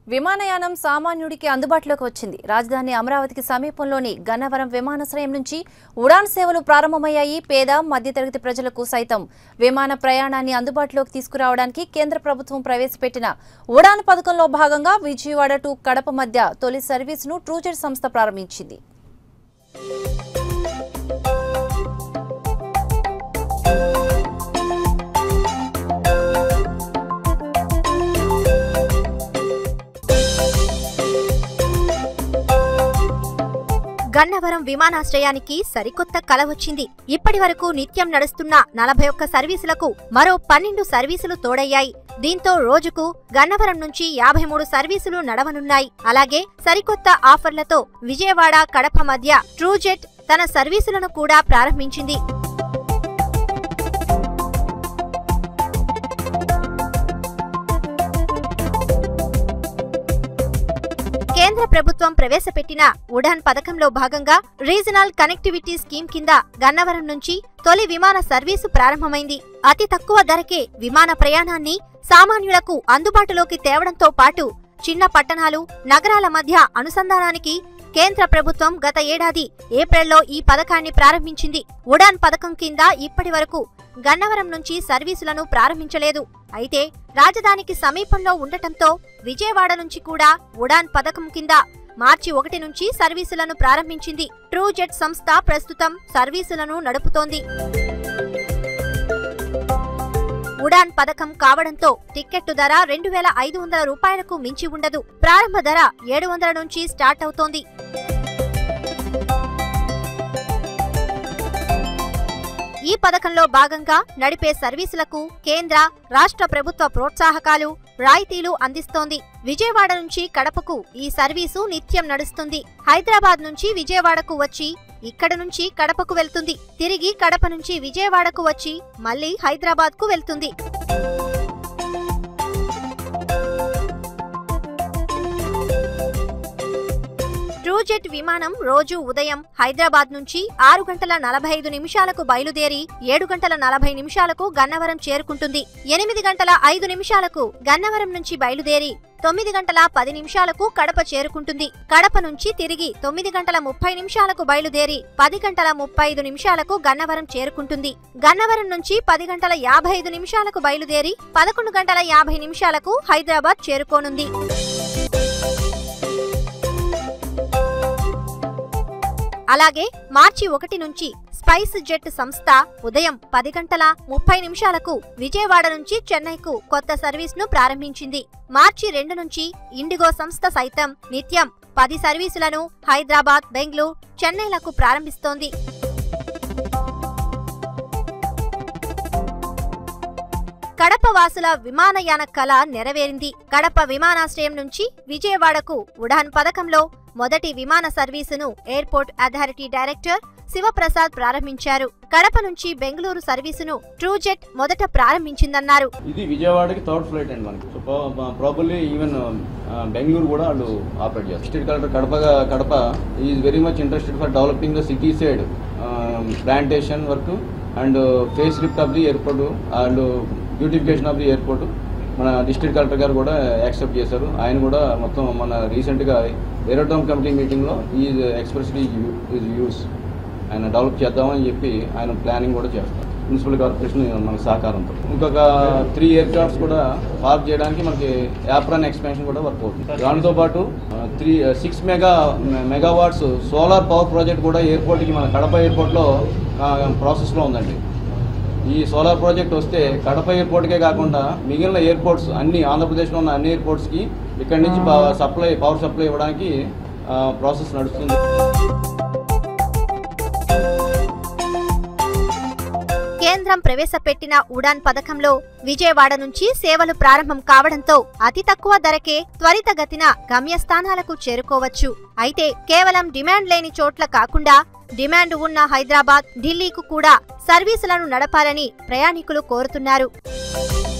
విమానయానం సామాన్యుడికి అందుబాటులోకి వచ్చింది రాజధాని అమరావతికి సమీపంలోని గన్నవరం విమానాశ్రయం నుంచి ఉడాన్ సేవలు ప్రారంభమయ్యాయి పేద మధ్యతరగతి ప్రజలకు సైతం విమాన ప్రయాణాన్ని అందుబాటులోకి తీసుకురావడానికి కేంద్ర ప్రభుత్వం ప్రవేశపెట్టిన ఉడాన్ పథకంలో భాగంగా విజయవాడ టు కడప మధ్య తొలి సర్వీసును ట్రూజెట్ సంస్థ ప్రారంభించింది గన్నవరం విమానాశ్రయానికి సరికొత్త కల వచ్చింది ఇప్పటి వరకు నిత్యం నడుస్తున్న నలభై ఒక్క సర్వీసులకు మరో పన్నెండు సర్వీసులు తోడయ్యాయి దీంతో రోజుకు గన్నవరం నుంచి యాభై మూడు సర్వీసులు నడవనున్నాయి అలాగే సరికొత్త ఆఫర్లతో విజయవాడ కడప మధ్య ట్రూజెట్ తన సర్వీసులను కూడా ప్రారంభించింది కేంద్ర ప్రభుత్వం ప్రవేశపెట్టిన ఉడాన్ పథకంలో భాగంగా రీజనల్ కనెక్టివిటీ స్కీమ్ కింద గన్నవరం నుంచి తొలి విమాన సర్వీసు ప్రారంభమైంది అతి తక్కువ ధరకే విమాన ప్రయాణాన్ని సామాన్యులకు అందుబాటులోకి తేవడంతో పాటు చిన్న పట్టణాలు నగరాల మధ్య అనుసంధానానికి కేంద్ర ప్రభుత్వం గత ఏడాది ఏప్రిల్లో ఈ పథకాన్ని ప్రారంభించింది ఉడాన్ పథకం కింద ఇప్పటి వరకు గన్నవరం నుంచి సర్వీసులను ప్రారంభించలేదు అయితే రాజధానికి సమీపంలో ఉండటంతో విజయవాడ నుంచి కూడా ఉడాన్ పథకం కింద మార్చి ఒకటి నుంచి సర్వీసులను ప్రారంభించింది ట్రూజెట్ సంస్థ ప్రస్తుతం సర్వీసులను నడుపుతోంది ఉడాన్ పథకం కావడంతో టిక్కెట్టు ధర రెండు వేల ఐదు వందల రూపాయలకు మించి ఉండదు ప్రారంభ ధర ఏడు వందల నుంచి స్టార్ట్ అవుతోంది ఈ పథకంలో భాగంగా నడిపే సర్వీసులకు కేంద్ర రాష్ట్ర ప్రభుత్వ ప్రోత్సాహకాలు రాయితీలు అందిస్తోంది విజయవాడ నుంచి కడపకు ఈ సర్వీసు నిత్యం నడుస్తుంది హైదరాబాద్ నుంచి విజయవాడకు వచ్చి ఇక్కడ నుంచి కడపకు వెళ్తుంది తిరిగి కడప నుంచి విజయవాడకు వచ్చి మళ్ళీ హైదరాబాద్ కు వెళ్తుంది ట్రూజెట్ విమానం రోజు ఉదయం హైదరాబాద్ నుంచి ఆరు గంటల నలభై ఐదు నిమిషాలకు బయలుదేరి ఏడు గంటల నలభై నిమిషాలకు గన్నవరం చేరుకుంటుంది ఎనిమిది గంటల ఐదు నిమిషాలకు గన్నవరం నుంచి బయలుదేరి తొమ్మిది గంటల పది నిమిషాలకు కడప చేరుకుంటుంది కడప నుంచి తిరిగి తొమ్మిది గంటల ముప్పై నిమిషాలకు బయలుదేరి పది గంటల ముప్పై ఐదు నిమిషాలకు గన్నవరం చేరుకుంటుంది గన్నవరం నుంచి పది గంటల యాభై ఐదు నిమిషాలకు బయలుదేరి పదకొండు గంటల యాభై నిమిషాలకు హైదరాబాద్ చేరుకోనుంది అలాగే మార్చి ఒకటి నుంచి స్పైస్ జెట్ సంస్థ ఉదయం పది గంటల ముప్పై నిమిషాలకు విజయవాడ నుంచి చెన్నైకు కొత్త సర్వీస్ ను ప్రారంభించింది మార్చి రెండు నుంచి ఇండిగో సంస్థ సైతం నిత్యం పది సర్వీసులను హైదరాబాద్ బెంగళూరు చెన్నైలకు ప్రారంభిస్తోంది కడప వాసుల విమానయాన కళ నెరవేరింది కడప విమానాశ్రయం నుంచి విజయవాడకు ఉడాన్ పథకంలో మొదటి విమాన సర్వీసును ఎయిర్పోర్ట్ అథారిటీ డైరెక్టర్ శివప్రసాద్ ప్రారంభించారు కడప నుంచి బెంగళూరు సర్వీసును ట్రూజెట్ మొదట ప్రారంభించిందన్నారు ఇది విజయవాడకి థర్డ్ ఫ్లైట్ అండి మనకి సో ప్రాబబ్లీ ఈవెన్ బెంగళూరు కూడా వాళ్ళు ఆపరేట్ చేస్తారు state collector Kadapa Kadapa is very much interested for developing the city side plantation work and face lift of the airport and beautification of the airport మన district collector గారు కూడా accept చేశారు ఆయన కూడా మొత్తం మన రీసెంట్గా ఏరోటోమ్ కమిటీ మీటింగ్లో ఈజ్ ఎక్స్ప్రెస్లీ ఈజ్ యూస్ ఆయన డెవలప్ చేద్దామని చెప్పి ఆయన ప్లానింగ్ కూడా చేస్తారు మున్సిపల్ కార్పొరేషన్ మన సహకారంతో ఇంకొక త్రీ ఎయిర్ క్రాఫ్ట్స్ కూడా పార్క్ చేయడానికి మనకి యాప్రాన్ ఎక్స్పాన్షన్ కూడా వర్క్ అవుతుంది దాంతో పాటు three six mega megawatts solar power project కూడా ఎయిర్పోర్ట్కి మన కడప ఎయిర్పోర్ట్లో ప్రాసెస్లో ఉందండి ఈ సోలార్ ప్రాజెక్ట్ వస్తే కడప ఎయిర్పోర్ట్కే కాకుండా మిగిలిన ఎయిర్పోర్ట్స్ అన్ని ఆంధ్రప్రదేశ్లో ఉన్న అన్ని ఎయిర్పోర్ట్స్కి ఇక్కడి నుంచి సప్లై పవర్ సప్లై ఇవ్వడానికి ప్రాసెస్ నడుస్తుంది కేంద్రం ప్రవేశపెట్టిన ఉడాన్ పథకంలో విజయవాడ నుంచి సేవలు ప్రారంభం కావడంతో అతి తక్కువ ధరకే త్వరితగతిన గమ్యస్థానాలకు చేరుకోవచ్చు అయితే కేవలం డిమాండ్ లేని చోట్ల కాకుండా డిమాండ్ ఉన్న హైదరాబాద్ ఢిల్లీకు కూడా సర్వీసులను నడపాలని ప్రయాణికులు కోరుతున్నారు